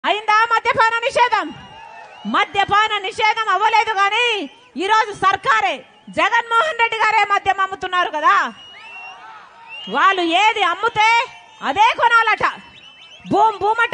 అయిందా మద్యపాన నిషేధం మద్యపాన నిషేధం అవ్వలేదు కానీ ఈరోజు సర్కారే జగన్మోహన్ రెడ్డి గారే మద్యం అమ్ముతున్నారు కదా వాళ్ళు ఏది అమ్ముతే అదే కొనాలట భూమ్ భూమట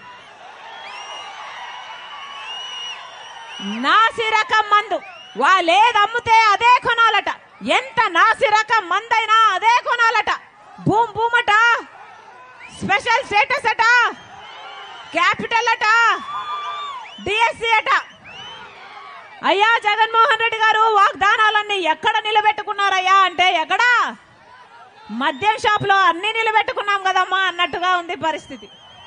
నాసి రకం మందు వాళ్ళు ఏది అమ్ముతే అదే కొనాలట ఎంత నాసి రకం మందైనా అదే కొనాలట భూమ్ భూమట స్పెషల్ స్టేటస్ అట క్యాపిటల్ అట డిఎస్సి అట అయ్యా జగన్మోహన్ రెడ్డి గారు వాగ్దానాలన్నీ ఎక్కడ నిలబెట్టుకున్నారయ్యా అంటే ఎక్కడా మద్యం షాప్ లో అన్ని నిలబెట్టుకున్నాం కదమ్మా అన్నట్టుగా ఉంది పరిస్థితి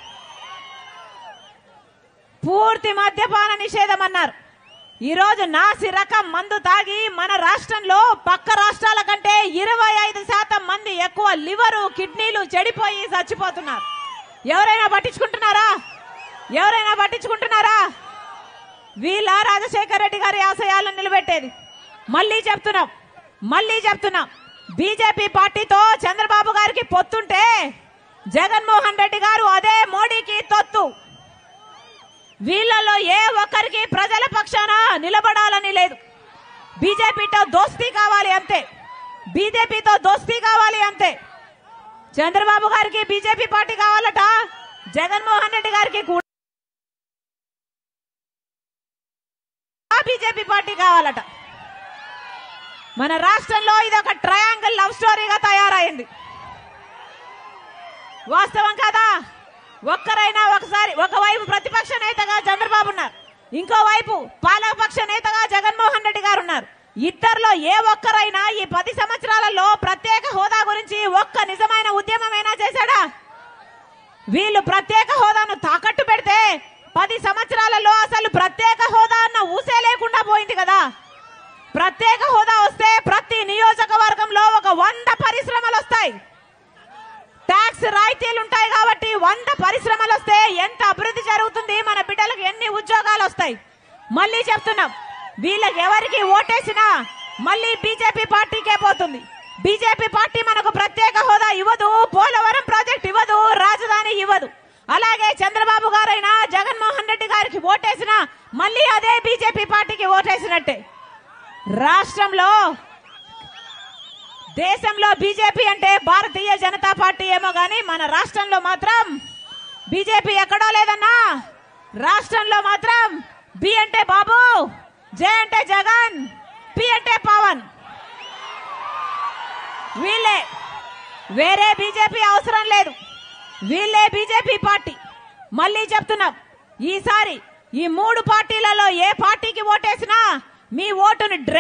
పూర్తి మద్యపాన నిషేధం అన్నారు ఈరోజు నాసి రకం మందు తాగి మన రాష్ట్రంలో పక్క రాష్ట్రాల కంటే ఇరవై ఐదు శాతం మంది ఎక్కువ లివరు కిడ్నీలు చెడిపోయి చచ్చిపోతున్నారు ఎవరైనా పట్టించుకుంటున్నారా ఎవరైనా పట్టించుకుంటున్నారా వీళ్ళ రాజశేఖర రెడ్డి గారి ఆశయాలను నిలబెట్టేది మళ్ళీ చెప్తున్నాం మళ్ళీ చెప్తున్నాం బీజేపీ పార్టీతో చంద్రబాబు గారికి పొత్తుంటే జగన్మోహన్ రెడ్డి గారు అదే మోడీకి తొత్తు వీళ్ళలో ఏ ఒక్కరికి ప్రజల పక్షాన నిలబడాలని లేదు బీజేపీతో దోస్తీ కావాలి అంతే బీజేపీతో దోస్తీ కావాలి అంతే చంద్రబాబు గారికి బీజేపీ పార్టీ కావాలట జగన్మోహన్ రెడ్డి గారికి కూడా బీజేపీ పార్టీ కావాలట మన రాష్ట్రంలో ఇది ఒక ట్రయాంగిల్ లవ్ స్టోరీగా తయారైంది వాస్తవం కదా ఒక్కరైనా ఒకసారి ఒకవైపు ప్రతిపక్ష నేతగా చంద్రబాబు ఉన్నారు ఇంకోవైపు పాలకపక్ష నేతగా జగన్మోహన్ రెడ్డి గారు ఉన్నారు ఇద్దరిలో ఏ ఒక్కరైనా ఈ పది సంవత్సరాలలో ప్రత్యేక హోదా గురించి ఒక్క నిజమైన ఉద్యమమైనా చేశాడా వీళ్ళు ప్రత్యేక హోదాను తాకట్టు పెడితే పది సంవత్సరాలలో అసలు ప్రత్యేక హోదా అన్న ఊసే లేకుండా పోయింది కదా ప్రత్యేక హోదా వస్తే ప్రతి నియోజకవర్గంలో ఒక వంద పరిశ్రమలు వస్తాయి ట్యాక్స్ రాయితీలు ఉంటాయి కాబట్టి వంద పరిశ్రమలు వస్తే ఎంత అభివృద్ధి జరుగుతుంది మన బిడ్డలకు ఎన్ని ఉద్యోగాలు వస్తాయి మళ్ళీ చెప్తున్నాం వీళ్ళకి ఎవరికి ఓటేసినా మళ్ళీ బీజేపీ పార్టీకే పోతుంది బీజేపీ పార్టీ మనకు ప్రత్యేక హోదా ఇవ్వదు పోలవరం ప్రాజెక్ట్ ఇవ్వదు రాజధాని ఇవ్వదు అలాగే చంద్రబాబు గారైనా జగన్మోహన్ రెడ్డి గారికి ఓటేసినా మళ్ళీ అదే బీజేపీ పార్టీకి ఓటేసినట్టే రాష్ట్రంలో దేశంలో బీజేపీ అంటే భారతీయ జనతా పార్టీ ఏమో గాని మన రాష్ట్రంలో మాత్రం బీజేపీ ఎక్కడో లేదన్నా రాష్ట్రంలో మాత్రం బి అంటే బాబు జే అంటే జగన్ పి అంటే పవన్ వీళ్ళే వేరే బీజేపీ అవసరం లేదు వీళ్ళే బీజేపీ పార్టీ మళ్ళీ చెప్తున్నాం ఈసారి ఈ మూడు పార్టీలలో ఏ పార్టీకి ఓటేసినా మీ ఓటును డ్రై